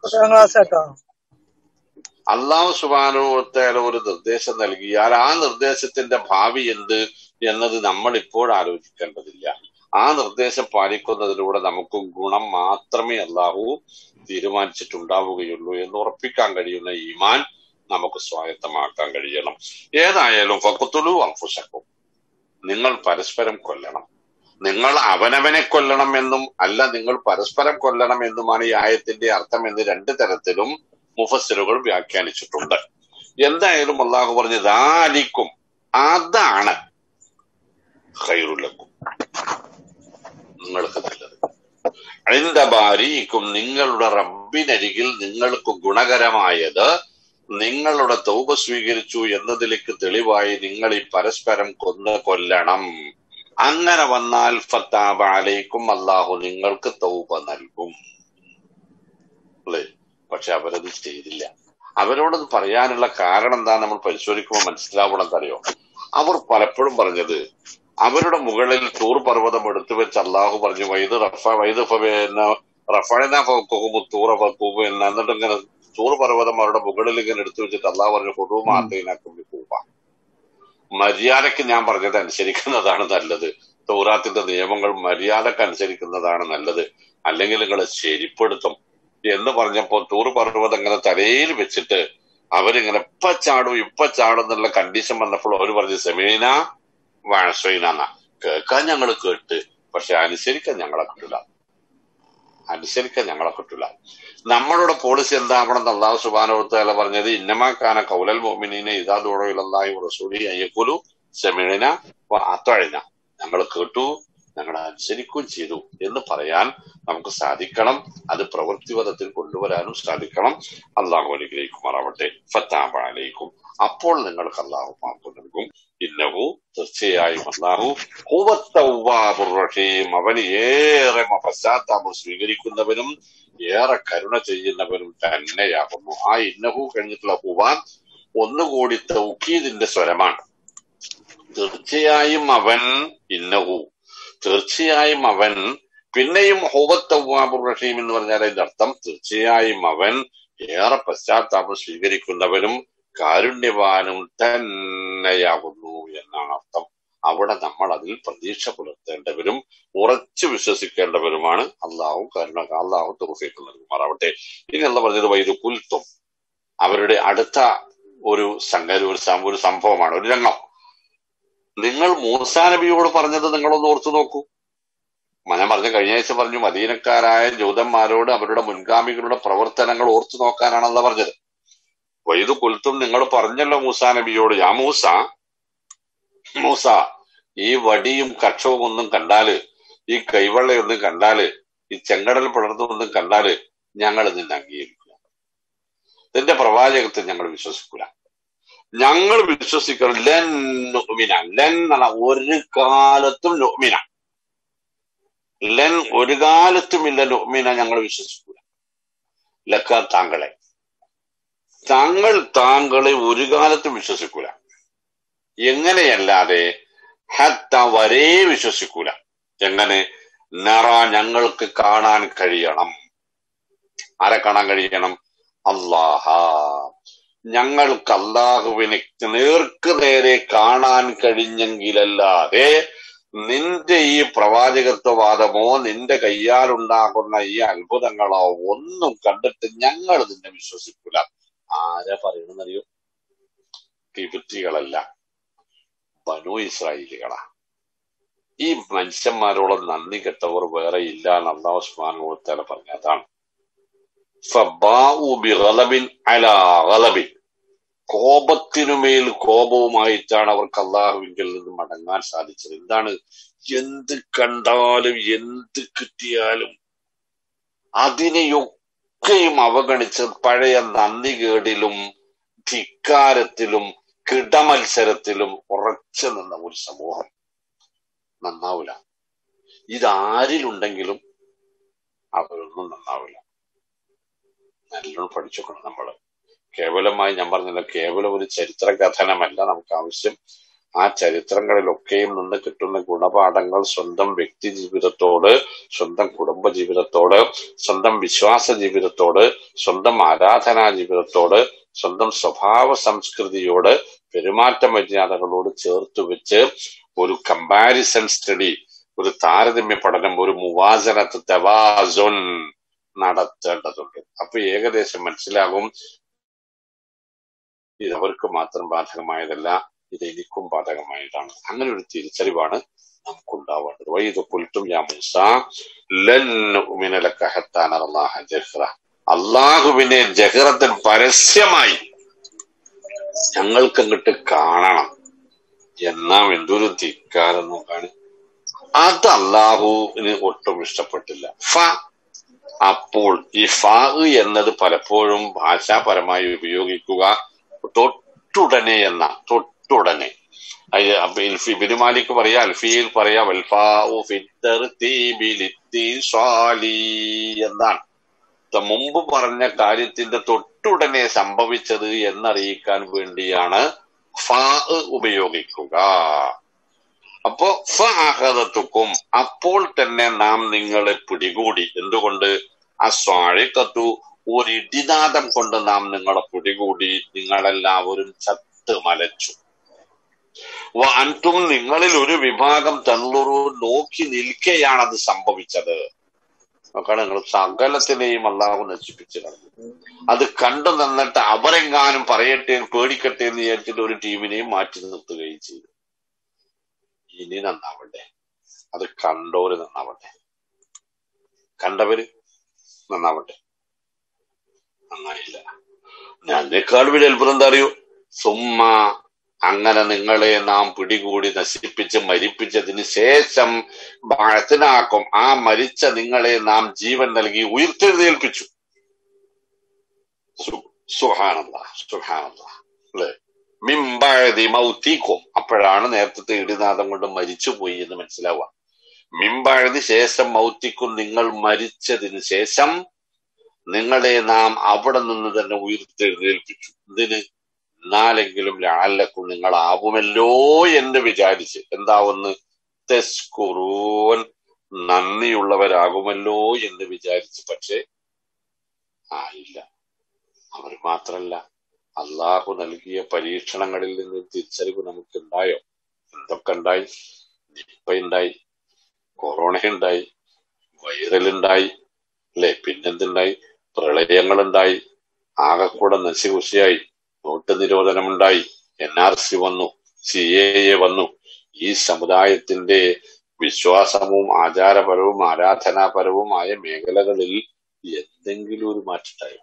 Speaker 1: അള്ളാഹു സുബാനുവത്തേല ഒരു നിർദ്ദേശം നൽകിയാൽ ആ നിർദ്ദേശത്തിന്റെ ഭാവി എന്ത് എന്നത് നമ്മൾ ഇപ്പോൾ ആലോചിക്കേണ്ടതില്ല ആ നിർദ്ദേശം പാലിക്കുന്നതിലൂടെ നമുക്ക് ഗുണം മാത്രമേ അള്ളാഹു തീരുമാനിച്ചിട്ടുണ്ടാവുകയുള്ളൂ എന്ന് ഉറപ്പിക്കാൻ കഴിയുന്ന ഈമാൻ നമുക്ക് സ്വായത്തമാക്കാൻ കഴിയണം ഏതായാലും ഫക്കുത്തുലു അംഫുസക്കും നിങ്ങൾ പരസ്പരം കൊല്ലണം നിങ്ങൾ അവനവനെ കൊല്ലണം എന്നും അല്ല നിങ്ങൾ പരസ്പരം കൊല്ലണം എന്നുമാണ് ഈ ആയത്തിന്റെ അർത്ഥം എന്ന് രണ്ട് തരത്തിലും മുഫസ്സിലുകൾ വ്യാഖ്യാനിച്ചിട്ടുണ്ട് എന്തായാലും അള്ളാഹു പറഞ്ഞത് ആലിക്കും അതാണ് ഹൈറുലക്കും നിങ്ങൾക്ക് നല്ലത് അതിന്റെ ഭാര്യയ്ക്കും നിങ്ങളുടെ റബ്ബിനരികിൽ നിങ്ങൾക്ക് ഗുണകരമായത് നിങ്ങളുടെ തൗബ സ്വീകരിച്ചു എന്നതിലേക്ക് തെളിവായി നിങ്ങൾ ഈ പരസ്പരം കൊന്ന് കൊല്ലണം അങ്ങനെ വന്നാൽ ഫത്താബ അലൈക്കും അള്ളാഹു നിങ്ങൾക്ക് തൗബ നൽകും അല്ലേ പക്ഷെ അവരത് ചെയ്തില്ല അവരോടത് പറയാനുള്ള കാരണം എന്താ നമ്മൾ പരിശോധിക്കുമ്പോൾ മനസ്സിലാവണം അറിയോ അവർ പലപ്പോഴും പറഞ്ഞത് അവരുടെ മുകളിൽ തൂർ പർവ്വതം എടുത്തു വെച്ച് അള്ളാഹു പറഞ്ഞു വൈദ് റഫ വൈദ് റഫഴന തൂറ ഫക്കൂബ് എന്ന് എന്നിട്ട് ഇങ്ങനെ തൂർ പർവ്വതം അവരുടെ മുകളിൽ ഇങ്ങനെ എടുത്തു വെച്ചിട്ട് അള്ളാഹു പറഞ്ഞു കൊടുമാത്തേനാക്കും കൂപ്പ മര്യാദക്ക് ഞാൻ പറഞ്ഞത് അനുസരിക്കുന്നതാണ് നല്ലത് തൗറാത്തിന്റെ നിയമങ്ങൾ മര്യാദക്ക് അനുസരിക്കുന്നതാണ് നല്ലത് അല്ലെങ്കിൽ നിങ്ങളെ ശരിപ്പെടുത്തും എന്ന് പറഞ്ഞപ്പോ തൂർ പർവ്വതം ഇങ്ങനെ തലയിൽ വെച്ചിട്ട് അവരിങ്ങനെ ഇപ്പൊ ചാടും ഇപ്പൊ ചാടും എന്നുള്ള കണ്ടീഷൻ വന്നപ്പോൾ അവർ പറഞ്ഞു സെമീന വാഴസൈന കേൾക്കാൻ ഞങ്ങൾ കേട്ട് പക്ഷെ അനുസരിക്കാൻ ഞങ്ങളെ കിട്ടില്ല അനുസരിക്കാൻ ഞങ്ങളെ കിട്ടില്ല നമ്മളുടെ പോളിസി എന്താവണം എന്ന് അള്ളാഹു സുബാനോത്താല പറഞ്ഞത് ഇന്നമാക്കാന കൗലൽ മോമിനീനെ ഇതാ ദൂടോ ഇല്ലാഹി റസൂലി അയ്യക്കുലു സെമിഴിന അത്തഴിന ഞങ്ങൾ കേട്ടു ഞങ്ങൾ അനുസരിക്കുകയും ചെയ്തു എന്ന് പറയാൻ നമുക്ക് സാധിക്കണം അത് പ്രവൃത്തിപഥത്തിൽ കൊണ്ടുവരാനും സാധിക്കണം അള്ളാഹു അനുഗ്രഹിക്കുമാറാവട്ടെ ഫത്താബാലേക്കും അപ്പോൾ നിങ്ങൾക്ക് അള്ളാഹു മാപ്പ് നൽകും ഇന്നഹു തീർച്ചയായും അള്ളാഹു ഹുവത്തവ്വാബുർ റഹീം അവന് ഏറെ പശ്ചാത്താപം സ്വീകരിക്കുന്നവനും ഏറെ കരുണ ചെയ്യുന്നവനും തന്നെയാകുന്നു ആ ഇന്നഹു കഴിഞ്ഞിട്ടുള്ള ഹുവാൻ ഒന്നുകൂടി തൗക്കീദിന്റെ സ്വരമാണ് തീർച്ചയായും അവൻ ഇന്നഹു തീർച്ചയായും അവൻ പിന്നെയും ഹുവത്തവ്വാബുർ റഹീം എന്ന് പറഞ്ഞാൽ അതിന്റെ അർത്ഥം തീർച്ചയായും അവൻ ഏറെ പശ്ചാത്താപം സ്വീകരിക്കുന്നവനും കാരുണ്യവാനും തന്നെയാകുന്നു എന്നാണ് അർത്ഥം അവിടെ നമ്മൾ അതിൽ പ്രതീക്ഷ പുലർത്തേണ്ടവരും ഉറച്ചു വിശ്വസിക്കേണ്ടവരുമാണ് അള്ളാഹു കരുണ അള്ളാഹു തുറഫേക്ക് നൽകുമാറാവട്ടെ ഇനി അല്ല പറഞ്ഞത് വൈദു കുൽത്തും അവരുടെ അടുത്ത ഒരു സംഗതി ഒരു സം- ഒരു സംഭവമാണ് ഒരു രംഗം നിങ്ങൾ മൂസാ നബിയോട് പറഞ്ഞത് നിങ്ങളൊന്ന് ഓർത്തു നോക്കൂ ഞാൻ പറഞ്ഞ കഴിഞ്ഞ ആഴ്ച പറഞ്ഞു മദീനക്കാരായ ജൂതന്മാരോട് അവരുടെ മുൻഗാമികളുടെ പ്രവർത്തനങ്ങൾ ഓർത്തു നോക്കാനാണല്ല പറഞ്ഞത് വൈദു കുൽത്തും നിങ്ങൾ പറഞ്ഞല്ലോ മൂസാ നബിയോട് യാ മൂസ മൂസ ഈ വടിയും കക്ഷവും ഒന്നും കണ്ടാല് ഈ കൈവള്ളയൊന്നും കണ്ടാല് ഈ ചെങ്കടൽ പിളർന്നൊന്നും കണ്ടാല് ഞങ്ങൾ നിന്നെ അംഗീകരിക്കില്ല നിന്റെ പ്രവാചകത്തെ ഞങ്ങൾ വിശ്വസിക്കൂല ഞങ്ങൾ വിശ്വസിക്കണം ലൻ നുഅ്മിന ലൻ എന്നുള്ള ഒരു കാലത്തും നുഅ്മിന ലൻ ഒരു കാലത്തും ഇല്ല നുഅ്മിന ഞങ്ങൾ വിശ്വസിക്കൂല ലക്ക താങ്കളെ താങ്കൾ താങ്കളെ ഒരു കാലത്തും വിശ്വസിക്കൂല എങ്ങനെയല്ലാതെ ഹത്ത വരെ വിശ്വസിക്കൂല എങ്ങനെ നറ ഞങ്ങൾക്ക് കാണാൻ കഴിയണം ആരെ കാണാൻ കഴിയണം അള്ളാഹ ഞങ്ങൾക്ക് അള്ളാഹുവിനെ നേർക്ക് നേരെ കാണാൻ കഴിഞ്ഞെങ്കിലല്ലാതെ നിന്റെ ഈ പ്രവാചകത്വവാദമോ നിന്റെ കയ്യാലുണ്ടാകുന്ന ഈ അത്ഭുതങ്ങളോ ഒന്നും കണ്ടിട്ട് ഞങ്ങൾ നിന്നെ വിശ്വസിക്കൂല ആരാ പറയണെന്നറിയോ കിബുത്തികളല്ല ബനു ഇസ്രായേലികളാ ഈ മനുഷ്യന്മാരോളം നന്ദി കെട്ടവർ വേറെ ഇല്ല എന്ന് അള്ളാഹു ഉസ്മാനോത്തല പറഞ്ഞതാണ് ഫബാഉ ബിഗളബിൻ അലാ ഗളബിൻ കോപത്തിനുമേൽ കോപവുമായിട്ടാണ് അവർക്ക് അള്ളാഹുവിങ്കിൽ നിന്ന് മടങ്ങാൻ സാധിച്ചത് എന്താണ് എന്ത് കണ്ടാലും എന്ത് കിട്ടിയാലും അതിനെയൊക്കെയും അവഗണിച്ച് പഴയ നന്ദികേടിലും ധിക്കാരത്തിലും കിടമത്സരത്തിലും ഉറച്ചു നിന്ന ഒരു സമൂഹം നന്നാവില്ല ഇതാരിലുണ്ടെങ്കിലും അവരൊന്നും നന്നാവില്ല നല്ലോണം പഠിച്ചോക്കണം നമ്മള് കേവലമായി ഞാൻ പറഞ്ഞല്ലോ കേവലം ഒരു ചരിത്ര കഥനമല്ല നമുക്ക് ആവശ്യം ആ ചരിത്രങ്ങളിലൊക്കെയും നിന്ന് കിട്ടുന്ന ഗുണപാഠങ്ങൾ സ്വന്തം വ്യക്തി ജീവിതത്തോട് സ്വന്തം കുടുംബ ജീവിതത്തോട് സ്വന്തം വിശ്വാസ ജീവിതത്തോട് സ്വന്തം ആരാധനാ ജീവിതത്തോട് സ്വന്തം സ്വഭാവ സംസ്കൃതിയോട് പെരുമാറ്റ മര്യാദകളോട് ചേർത്ത് വെച്ച് ഒരു കമ്പാരിസൺ സ്റ്റഡി ഒരു താരതമ്യ പഠനം ഒരു മുവാസനത്ത് തവാസുൻ നടത്തേണ്ടതുണ്ട് അപ്പൊ ഏകദേശം മനസ്സിലാകും ഇത് അവർക്ക് മാത്രം ബാധകമായതല്ല ഇത് എനിക്കും ബാധകമായതാണ് അങ്ങനെ ഒരു തിരിച്ചറിവാണ് നമുക്കുണ്ടാവേണ്ടത് വൈദ കുൽത്തും യാ മൂസ ലൻ നുഅ്മിന ലക ഹത്താ നറല്ലാഹ ജഹ്റ അള്ളാഹുവിനെ ജഹ്റത്തിൽ പരസ്യമായി ഞങ്ങൾക്ക് അങ്ങോട്ട് കാണണം എന്നാ എന്തൊരു ധിക്കാരം നോക്കാണ് അത് അള്ളാഹുവിന് ഒട്ടും ഇഷ്ടപ്പെട്ടില്ല ഫ അപ്പോൾ ഈ ഫാ എന്നത് പലപ്പോഴും ഭാഷാപരമായി ഉപയോഗിക്കുക തൊട്ടുടനെ എന്ന തൊട്ടുടനെ അയ്യ, അപ്പൊ ഇൽഫി ബിരുമാലിക്ക് പറയാ അൽഫിയിൽ പറയാ വൽഫാഉ ഫിത്തർതീബി ലിത്തീസാലി എന്നാണ് ത- മുമ്പ് പറഞ്ഞ കാര്യത്തിന്റെ തൊട്ടുടനെ സംഭവിച്ചത് എന്നറിയിക്കാൻ വേണ്ടിയാണ് ഫാ ഉപയോഗിക്കുക അപ്പോ ഫഅഖദതുക്കും അപ്പോൾ തന്നെ നാം നിങ്ങളെ പിടികൂടി എന്തുകൊണ്ട് അസ്വാഴിക്കത്തു ഒരു ഇടിനാദം കൊണ്ട് നാം നിങ്ങളെ പിടികൂടി നിങ്ങളെല്ലാവരും ചത്ത് മലച്ചു വ അൻതും നിങ്ങളിൽ ഒരു വിഭാഗം തന്നുറു നോക്കി നിൽക്കെയാണ് അത് സംഭവിച്ചത് നോക്കണം നിങ്ങൾ സകലത്തിനെയും അള്ളാഹു നശിപ്പിച്ചു കളഞ്ഞു അത് കണ്ടു നിന്നിട്ട് അവരെങ്ങാനും പറയട്ടെ പേടിക്കട്ടെ എന്ന് വിചാരിച്ചിട്ട് ഒരു ടീമിനെയും മാറ്റി നിർത്തുകയും ചെയ്തു ഇനി നന്നാവട്ടെ അത് കണ്ടോര് നന്നാവട്ടെ കണ്ടവര് നന്നാവട്ടെ നന്നായില്ല ഞാൻ അതിനേക്കാൾ വലിയ അത്ഭുതം എന്താ അറിയോ സുമ്മ അങ്ങനെ നിങ്ങളെ നാം പിടികൂടി നശിപ്പിച്ച് മരിപ്പിച്ചതിന് ശേഷം ബാഴത്തിനാക്കും ആ മരിച്ച നിങ്ങളെ നാം ജീവൻ നൽകി ഉയർത്തെഴുന്നേൽപ്പിച്ചു സുഹാനന്ദ സുഹാനന്ദ അല്ലെ മിംബഴതി മൗത്തീക്കും അപ്പോഴാണ് നേരത്തെ ഇടിനാഥം കൊണ്ട് മരിച്ചുപോയി എന്ന് മനസ്സിലാവുക മിംബഴതി ശേഷം മൗത്തിക്കും നിങ്ങൾ മരിച്ചതിന് ശേഷം നിങ്ങളെ നാം അവിടെ നിന്ന് തന്നെ ഉയർത്തെഴുന്നേൽപ്പിച്ചു ഇതിന് എന്നാലെങ്കിലും ലാലക്കും നിങ്ങളാവുമല്ലോ എന്ന് വിചാരിച്ച് എന്താവുന്ന് തെസ്കുറൂൻ നന്ദിയുള്ളവരാകുമല്ലോ എന്ന് വിചാരിച്ച് പക്ഷെ ആയില്ല അവർ മാത്രല്ല അള്ളാഹു നൽകിയ പരീക്ഷണങ്ങളിൽ നിന്ന് തിരിച്ചറിവ് നമുക്കുണ്ടായോ എന്തൊക്കെ ഉണ്ടായി നിപ്പ ഉണ്ടായി കൊറോണ ഉണ്ടായി വൈറൽ ഉണ്ടായി അല്ലെ പിന്നെന്തുണ്ടായി പ്രളയങ്ങളുണ്ടായി ആകെക്കൂടെ നശികുശിയായി നോട്ട് നിരോധനമുണ്ടായി എൻ ആർ സി വന്നു സി എ എ വന്നു ഈ സമുദായത്തിന്റെ വിശ്വാസവും ആചാരപരവും ആരാധനാപരവുമായ മേഖലകളിൽ എന്തെങ്കിലും ഒരു മാറ്റുണ്ടായോ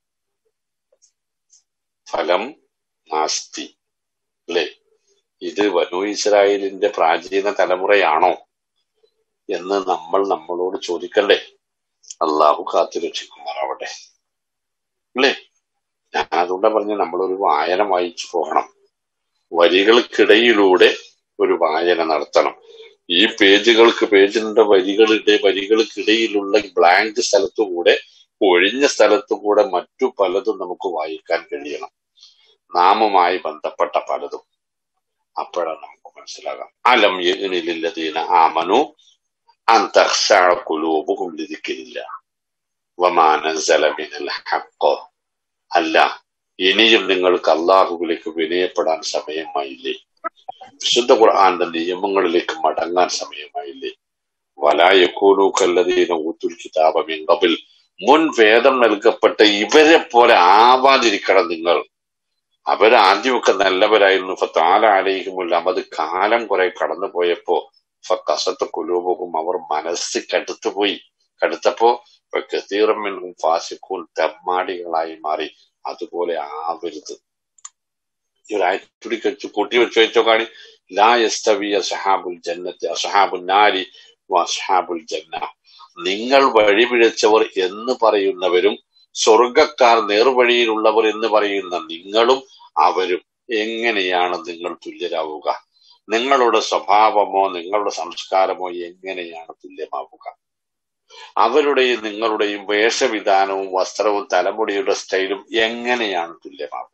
Speaker 1: ഫലം നാസ്തി അല്ലെ ഇത് വനു ഇസ്രായേലിന്റെ പ്രാചീന തലമുറയാണോ എന്ന് നമ്മൾ നമ്മളോട് ചോദിക്കണ്ടേ അള്ളാഹു കാത്തു രക്ഷിക്കുമാറാവട്ടെ അല്ലേ ഞാൻ അതുകൊണ്ടാ പറഞ്ഞ നമ്മളൊരു വായന വായിച്ചു പോകണം വരികൾക്കിടയിലൂടെ ഒരു വായന നടത്തണം ഈ പേജുകൾക്ക് പേജിന്റെ വരികളുടെ വരികൾക്കിടയിലുള്ള ബ്ലാങ്ക് സ്ഥലത്തുകൂടെ ഒഴിഞ്ഞ സ്ഥലത്തുകൂടെ മറ്റു പലതും നമുക്ക് വായിക്കാൻ കഴിയണം നാമുമായി ബന്ധപ്പെട്ട പലതും അപ്പോഴാണ് നമുക്ക് മനസ്സിലാകാം അലം യഗ്നിലില്ലതീന ആമനു അൻ തഖ്ശഅ ഖുലൂബുഹും ലിദിക്രില്ലാ വമാ നസല മിനൽ ഹഖ് അല്ല ഇനിയും നിങ്ങൾക്ക് അള്ളാഹുവിലേക്ക് വിനയപ്പെടാൻ സമയമായില്ലേ വിശുദ്ധ ഖുർആന്റെ നിയമങ്ങളിലേക്ക് മടങ്ങാൻ സമയമായില്ലേ വലായക്കൂലു കല്ലതീന ഊത്തുൽ കിതാബ മിൻ ഖബിൽ മുൻ വേദം നൽകപ്പെട്ട ഇവരെ പോലെ ആവാതിരിക്കണം നിങ്ങൾ അവര് ആദ്യമൊക്കെ നല്ലവരായിരുന്നു ഫത്താലാലയിക്കുമില്ല അത് കാലം കുറെ കടന്നു പോയപ്പോ ഫക്കസത്ത് കുലൂബും അവർ മനസ്സ് കടുത്തു പോയി കടുത്തപ്പോ കത്തീറമ്മിനും ഫാസിഖൂൻ തെമ്മാടികളായി മാറി അതുപോലെ ആവരുത് ഈ ഒരു ആയത്തുടി വെച്ച് കൂട്ടി വെച്ച് വെച്ചോ കാണി ലാ യസ്തവി അസഹാബുൽ ജന്നത്ത് അസഹാബുൽ നാരി അസഹാബുൽ ജന്ന നിങ്ങൾ വഴിപിഴച്ചവർ എന്ന് പറയുന്നവരും സ്വർഗക്കാർ നേർവഴിയിലുള്ളവർ എന്ന് പറയുന്ന നിങ്ങളും അവരും എങ്ങനെയാണ് നിങ്ങൾ തുല്യരാവുക നിങ്ങളുടെ സ്വഭാവമോ നിങ്ങളുടെ സംസ്കാരമോ എങ്ങനെയാണ് തുല്യമാവുക അവരുടെയും നിങ്ങളുടെയും വേഷവിധാനവും വസ്ത്രവും തലമുടിയുടെ സ്റ്റൈലും എങ്ങനെയാണ് തുല്യമാവുക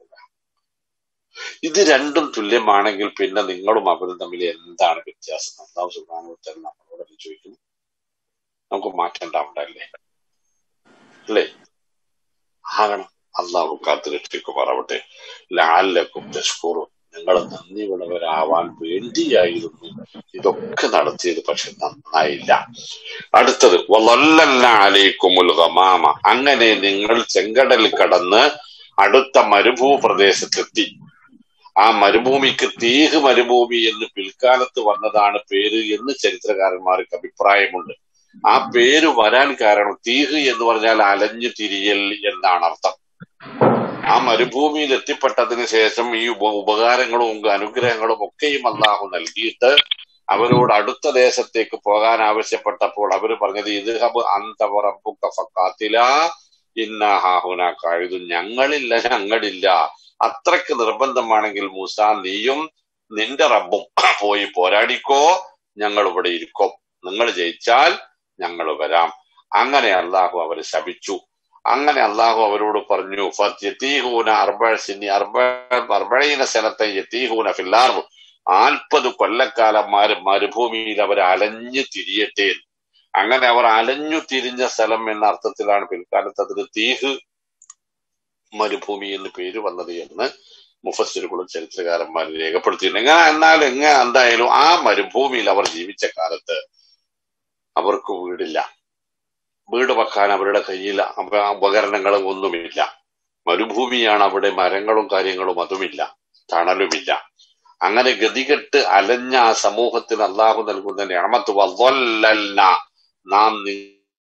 Speaker 1: ഇത് രണ്ടും തുല്യമാണെങ്കിൽ പിന്നെ നിങ്ങളും അവരും തമ്മിൽ എന്താണ് വ്യത്യാസം അള്ളാഹു സുബ്ഹാനഹു നമ്മളോട് ചോദിക്കുന്നു നമുക്ക് മാറ്റേണ്ടാവണ്ടല്ലേ അല്ലേ ആകണം അള്ളാഹു കാത്തു രക്ഷിക്കുമാറാവട്ടെ ലാലക്കും തഷ്കൂറും നിങ്ങൾ നന്ദിയുള്ളവരാവാൻ വേണ്ടിയായിരുന്നു ഇതൊക്കെ നടത്തിയത് പക്ഷെ നന്നായില്ല അടുത്തത് വല്ലല്ലാലേക്കുമുൽ ഗമാമ അങ്ങനെ നിങ്ങൾ ചെങ്കടൽ കടന്ന് അടുത്ത മരുഭൂ പ്രദേശത്തെത്തി ആ മരുഭൂമിക്ക് തീഹ് മരുഭൂമി എന്ന് പിൽക്കാലത്ത് വന്നതാണ് പേര് എന്ന് ചരിത്രകാരന്മാർക്ക് അഭിപ്രായമുണ്ട് ആ പേര് വരാൻ കാരണം തീഹ് എന്ന് പറഞ്ഞാൽ അലഞ്ഞു തിരിയൽ എന്നാണ് അർത്ഥം ആ മരുഭൂമിയിൽ എത്തിപ്പെട്ടതിന് ശേഷം ഈ ഉപ ഉപകാരങ്ങളും അനുഗ്രഹങ്ങളും ഒക്കെയും അള്ളാഹു നൽകിയിട്ട് അവരോട് അടുത്ത ദേശത്തേക്ക് പോകാൻ ആവശ്യപ്പെട്ടപ്പോൾ അവർ പറഞ്ഞത് ഇത് ഹബ് അന്തവറബുക്കഫക്കാത്തില ഇന്നാഹാഹുന കഴിതു ഞങ്ങളില്ല ഞങ്ങളില്ല അത്രക്ക് നിർബന്ധമാണെങ്കിൽ മൂസ നീയും നിന്റെ റബ്ബും പോയി പോരാടിക്കോ ഞങ്ങൾ ഇവിടെ ഇരിക്കും നിങ്ങൾ ജയിച്ചാൽ ഞങ്ങൾ വരാം അങ്ങനെ അള്ളാഹു അവരെ ശപിച്ചു അങ്ങനെ അള്ളാഹു അവരോട് പറഞ്ഞു യത്തീഹൂന അർബിനി അർബഴീന സ്ഥലത്തെ യത്തീഹൂന ഫില്ലാർ നാൽപ്പത് കൊല്ലക്കാലന്മാർ മരുഭൂമിയിൽ അവർ അലഞ്ഞു തിരിയട്ടെ അങ്ങനെ അവർ അലഞ്ഞു തിരിഞ്ഞ സ്ഥലം എന്ന അർത്ഥത്തിലാണ് പിൽക്കാലത്ത് അതിന് തീഹ് മരുഭൂമി എന്ന് പേര് വന്നത് എന്ന് മുഫസ്സിറുകളും ചരിത്രകാരന്മാർ രേഖപ്പെടുത്തിയിട്ടുണ്ട് എങ്ങനെ എന്നാൽ എങ്ങനെ എന്തായാലും ആ മരുഭൂമിയിൽ അവർ ജീവിച്ച കാലത്ത് അവർക്ക് വീടില്ല വീട് വെക്കാൻ അവരുടെ കയ്യിൽ ഉപകരണങ്ങളും ഒന്നുമില്ല മരുഭൂമിയാണ് അവിടെ മരങ്ങളും കാര്യങ്ങളും അതുമില്ല തണലുമില്ല അങ്ങനെ ഗതികെട്ട് അലഞ്ഞ ആ സമൂഹത്തിന് അള്ളാഹു നൽകുന്ന ഞാമത്ത് വല്ലല്ല നാം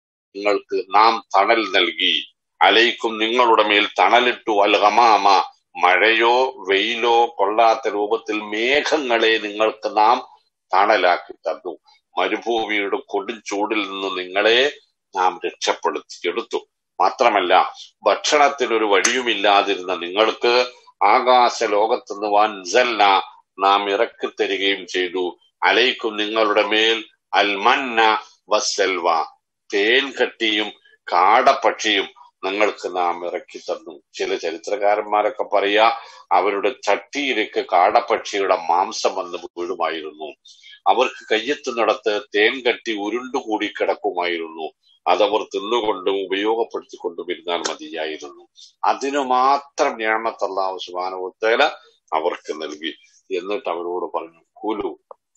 Speaker 1: നിങ്ങൾക്ക് നാം തണൽ നൽകി അലയിക്കും നിങ്ങളുടെ മേൽ തണലിട്ടു അൽ ഹമാമ മഴയോ വെയിലോ കൊള്ളാത്ത രൂപത്തിൽ മേഘങ്ങളെ നിങ്ങൾക്ക് നാം തണലാക്കി തന്നു മരുഭൂമിയുടെ കൊടും ചൂടിൽ നിന്ന് നിങ്ങളെ നാം രക്ഷപ്പെടുത്തിയെടുത്തു മാത്രമല്ല ഭക്ഷണത്തിനൊരു വഴിയുമില്ലാതിരുന്ന നിങ്ങൾക്ക് ആകാശ ലോകത്തുനിന്ന് വൻസല്ല നാം ഇറക്കി തരികയും ചെയ്തു അലൈക്കും നിങ്ങളുടെ മേൽ അൽമന്ന വസ്സൽവ തേൻ കട്ടിയും കാടപ്പക്ഷിയും നിങ്ങൾക്ക് നാം ഇറക്കി തന്നു ചില ചരിത്രകാരന്മാരൊക്കെ പറയാ അവരുടെ ചട്ടിയിലേക്ക് കാടപ്പക്ഷിയുടെ മാംസം വന്ന് വീഴുമായിരുന്നു അവർക്ക് കയ്യെത്തുന്നിടത്ത് തേൻ കട്ടി ഉരുണ്ടുകൂടി കിടക്കുമായിരുന്നു അതവർ തിന്നുകൊണ്ടും ഉപയോഗപ്പെടുത്തിക്കൊണ്ടും ഇരുന്നാൽ മതിയായിരുന്നു അതിനു മാത്രം ഞാമത്തല്ലാഹു സുബാനുത്തേല അവർക്ക് നൽകി എന്നിട്ട് അവരോട് പറഞ്ഞു കുലു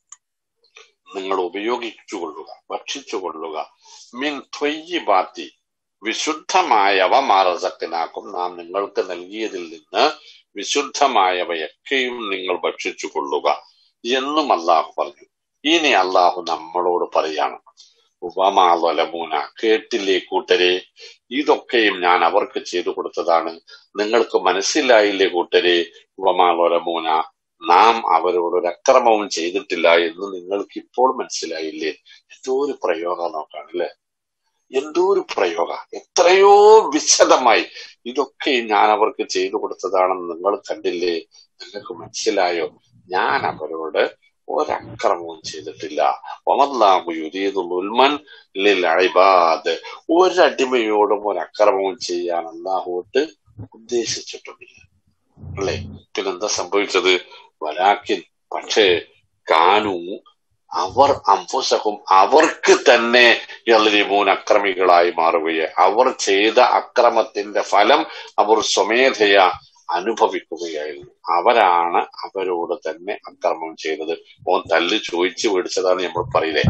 Speaker 1: നിങ്ങൾ ഉപയോഗിച്ചു കൊള്ളുക ഭക്ഷിച്ചു കൊള്ളുക മിൻ ത്വയ്യിബാത്തി വിശുദ്ധമായവ മാറസക്കനാക്കും നാം നിങ്ങൾക്ക് നൽകിയതിൽ നിന്ന് വിശുദ്ധമായവയൊക്കെയും നിങ്ങൾ ഭക്ഷിച്ചു കൊള്ളുക എന്നും അള്ളാഹു പറഞ്ഞു ഇനി അള്ളാഹു നമ്മളോട് പറയാണ് ഉപമാവലമൂന കേട്ടില്ലേ കൂട്ടരെ ഇതൊക്കെയും ഞാൻ അവർക്ക് ചെയ്തു കൊടുത്തതാണ് നിങ്ങൾക്ക് മനസ്സിലായില്ലേ കൂട്ടരെ ഉപമാവലമൂന നാം അവരോട് ഒരു അക്രമവും ചെയ്തിട്ടില്ല എന്ന് നിങ്ങൾക്ക് ഇപ്പോൾ മനസ്സിലായില്ലേ എന്തോ ഒരു പ്രയോഗം നോക്കാണ് അല്ലെ എന്തോ ഒരു പ്രയോഗ എത്രയോ വിശദമായി ഇതൊക്കെ ഞാൻ അവർക്ക് ചെയ്തു കൊടുത്തതാണെന്ന് നിങ്ങൾ കണ്ടില്ലേ നിങ്ങൾക്ക് മനസ്സിലായോ ഞാൻ അവരോട് ഒരക്രമവും ചെയ്തിട്ടില്ല ഒമല്ലാഹു യുരീദുൽ ഉൽമൻ ലിൽ ഇബാദ് ഒരടിമയോടും ഒരക്രമവും ചെയ്യാൻ അള്ളാഹുട്ട് ഉദ്ദേശിച്ചിട്ടുമില്ല അല്ലേ പിന്നെന്താ സംഭവിച്ചത് വലാക്കിൻ പക്ഷേ കാനു അവർ അംഫുസഹും അവർക്ക് തന്നെ യളിമൂൻ അക്രമികളായി മാറുകയെ അവർ ചെയ്ത അക്രമത്തിന്റെ ഫലം അവർ സ്വമേധയ അനുഭവിക്കുകയായിരുന്നു അവരാണ് അവരോട് തന്നെ അക്രമം ചെയ്തത് ഓൻ തല്ല് ചോദിച്ചു മേടിച്ചതാണ് നമ്മൾ പറയില്ലേ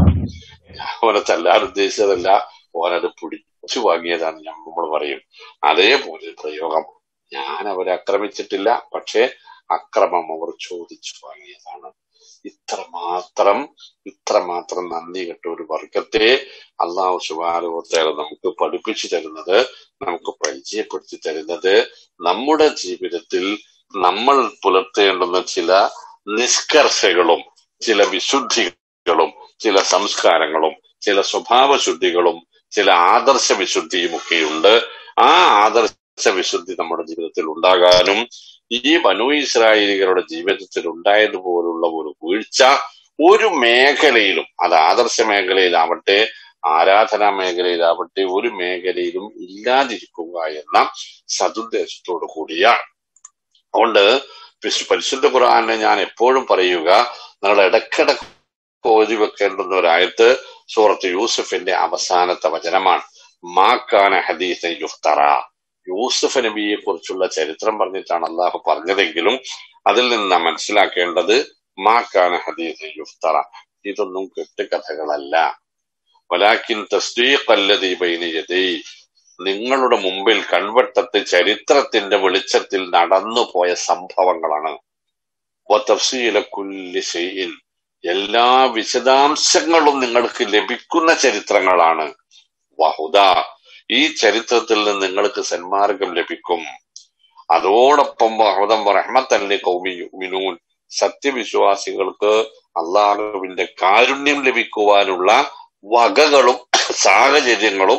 Speaker 1: ഓനെ തല്ലാൻ ഉദ്ദേശിച്ചതല്ല ഓനത് പിടിച്ചു വാങ്ങിയതാണ് നമ്മൾ പറയും അതേപോലെ പ്രയോഗം ഞാൻ അവരെ ആക്രമിച്ചിട്ടില്ല പക്ഷെ അക്രമം അവർ ചോദിച്ചു വാങ്ങിയതാണ് ഇത്രമാത്രം ഇത്രമാത്രം നന്ദി കെട്ട ഒരു വർഗത്തെ അള്ളാഹു സുബാനുവത്തേല നമുക്ക് പഠിപ്പിച്ചു തരുന്നത് നമുക്ക് പരിചയപ്പെടുത്തി തരുന്നത് നമ്മുടെ ജീവിതത്തിൽ നമ്മൾ പുലർത്തേണ്ടുന്ന ചില നിഷ്കർഷകളും ചില വിശുദ്ധികളും ചില സംസ്കാരങ്ങളും ചില സ്വഭാവശുദ്ധികളും ചില ആദർശ വിശുദ്ധിയും ഒക്കെയുണ്ട് ആ ആദർശ വിശുദ്ധി നമ്മുടെ ജീവിതത്തിൽ ഉണ്ടാകാനും ഈ ബനു ഇസ്രായേലികളുടെ ജീവിതത്തിൽ ഉണ്ടായതുപോലുള്ള ഒരു വീഴ്ച ഒരു മേഖലയിലും അത് ആദർശ മേഖലയിലാവട്ടെ ആരാധനാ മേഖലയിലാവട്ടെ ഒരു മേഖലയിലും ഇല്ലാതിരിക്കുക എന്ന സതുദ്ദേശത്തോടു കൂടിയാണ് അതുകൊണ്ട് പരിശുദ്ധ ഖുർആാനെ ഞാൻ എപ്പോഴും പറയുക നിങ്ങൾ ഇടക്കിടക്ക് ഓതി വെക്കേണ്ടുന്ന ഒരായത്ത് സൂറത്ത് യൂസഫിന്റെ അവസാനത്തെ വചനമാണ് മാക്കാന ഹദീസ യുഫ്തറ യൂസഫ് നബിയെ കുറിച്ചുള്ള ചരിത്രം പറഞ്ഞിട്ടാണ് അള്ളാഹു പറഞ്ഞതെങ്കിലും അതിൽ നിന്ന് നാം മനസ്സിലാക്കേണ്ടത് മാക്കാന ഹദീസ യുഫ്തറ ഇതൊന്നും കെട്ടുകഥകളല്ല വലാക്കിൻ തസ്ദീഖല്ലദീ ബൈന യദൈ നിങ്ങളുടെ മുമ്പിൽ കൺവട്ടത്ത് ചരിത്രത്തിന്റെ വെളിച്ചത്തിൽ നടന്നുപോയ സംഭവങ്ങളാണ് വതഫ്സീല കുല്ലി ഷൈഇൻ എല്ലാ വിശദാംശങ്ങളും നിങ്ങൾക്ക് ലഭിക്കുന്ന ചരിത്രങ്ങളാണ് വഹുദ ഈ ചരിത്രത്തിൽ നിന്ന് നിങ്ങൾക്ക് സന്മാർഗം ലഭിക്കും അതോടൊപ്പം വഹുദം റഹ്മത്തല്ലി കൗമിനൂൻ സത്യവിശ്വാസികൾക്ക് അള്ളാഹുവിന്റെ കാരുണ്യം ലഭിക്കുവാനുള്ള വകകളും സാഹചര്യങ്ങളും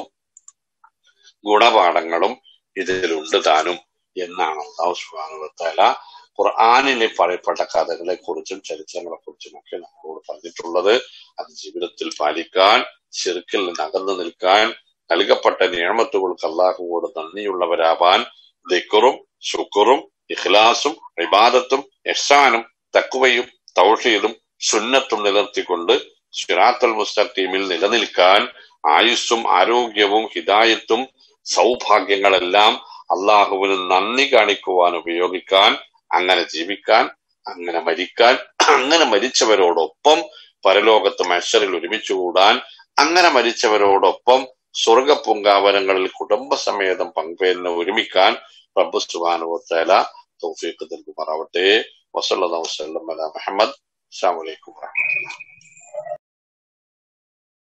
Speaker 1: ഗുണപാഠങ്ങളും ഇതിലുണ്ട് താനും എന്നാണ് അള്ളാഹു സുബാനുവത്താല ഖുർആാനിലെ പറയപ്പെട്ട കഥകളെ കുറിച്ചും ചരിത്രങ്ങളെ കുറിച്ചും ഒക്കെ നമ്മളോട് പറഞ്ഞിട്ടുള്ളത് അത് ജീവിതത്തിൽ പാലിക്കാൻ ചെറുക്കിൽ നിന്ന് അകന്നു നിൽക്കാൻ നൽകപ്പെട്ട നിയമത്തുകൾക്ക് അള്ളാഹുവോട് നന്ദിയുള്ളവരാവാൻ ദിക്കറും ശുക്റും ഇഖ്ലാസും ഇബാദത്തും എഹ്സാനും തക്കുവയും തൗഷീദും സുന്നത്തും നിലർത്തിക്കൊണ്ട് സിറാത്തൽ മുസ്തഖീമിൽ നിലനിൽക്കാൻ ആയുസ്സും ആരോഗ്യവും ഹിദായത്തും സൗഭാഗ്യങ്ങളെല്ലാം അള്ളാഹുവിന് നന്ദി കാണിക്കുവാൻ ഉപയോഗിക്കാൻ അങ്ങനെ ജീവിക്കാൻ അങ്ങനെ മരിക്കാൻ അങ്ങനെ മരിച്ചവരോടൊപ്പം പരലോകത്ത് മത്സരിൽ ഒരുമിച്ച് കൂടാൻ അങ്ങനെ മരിച്ചവരോടൊപ്പം സ്വർഗ പൂങ്കാവനങ്ങളിൽ കുടുംബസമേതം പങ്കുപേരിന് ഒരുമിക്കാൻ റബ്ബു സുബാനുവത്തേല തൗഫീഖ് നൽകുമാറാവട്ടെ വസല്ലാ വസ്ലം അല മുഹമ്മദ് അസ്സാം വലൈക്കും വാഹമത്തുള്ള